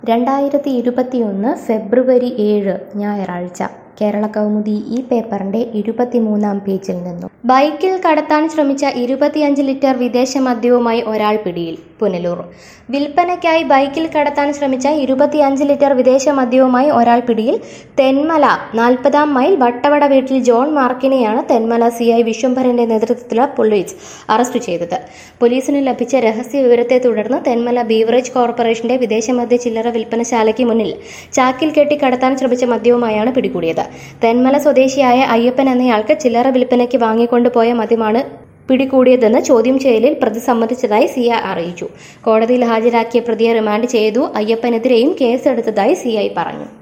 രണ്ടായിരത്തി ഇരുപത്തിയൊന്ന് ഫെബ്രുവരി ഏഴ് ഞായറാഴ്ച കേരള കൗമുദി ഈ പേപ്പറിന്റെ ഇരുപത്തിമൂന്നാം പേജിൽ നിന്നും ബൈക്കിൽ കടത്താൻ ശ്രമിച്ച ഇരുപത്തിയഞ്ച് ലിറ്റർ വിദേശ മദ്യവുമായി ഒരാൾ പിടിയിൽ പുനലൂർ വിൽപ്പനയ്ക്കായി ബൈക്കിൽ കടത്താൻ ശ്രമിച്ച ഇരുപത്തിയഞ്ച് ലിറ്റർ വിദേശ മദ്യവുമായി ഒരാൾ പിടിയിൽ തെന്മല നാൽപ്പതാം മൈൽ വട്ടവട വീട്ടിൽ ജോൺ മാർക്കിനെയാണ് തെന്മല സി ഐ വിശ്വംഭരന്റെ നേതൃത്വത്തിലുള്ള പോലീസ് അറസ്റ്റ് ചെയ്തത് പോലീസിന് ലഭിച്ച രഹസ്യ വിവരത്തെ തുടർന്ന് തെന്മല ബീവറേജ് കോർപ്പറേഷന്റെ വിദേശ മദ്യ ചില്ലറ വിൽപ്പനശാലയ്ക്ക് മുന്നിൽ ചാക്കിൽ കെട്ടി കടത്താൻ ശ്രമിച്ച മദ്യവുമായാണ് പിടികൂടിയത് തെന്മല സ്വദേശിയായ അയ്യപ്പൻ എന്നയാൾക്ക് ചില്ലറ വിൽപ്പനയ്ക്ക് വാങ്ങിക്കൊണ്ടുപോയ മദ്യമാണ് പിടികൂടിയതെന്ന് ചോദ്യം ചെയ്യലിൽ പ്രതി സമ്മതിച്ചതായി സിഐ അറിയിച്ചു കോടതിയിൽ ഹാജരാക്കിയ പ്രതിയെ റിമാൻഡ് ചെയ്തു അയ്യപ്പനെതിരെയും കേസെടുത്തതായി സിഐ പറഞ്ഞു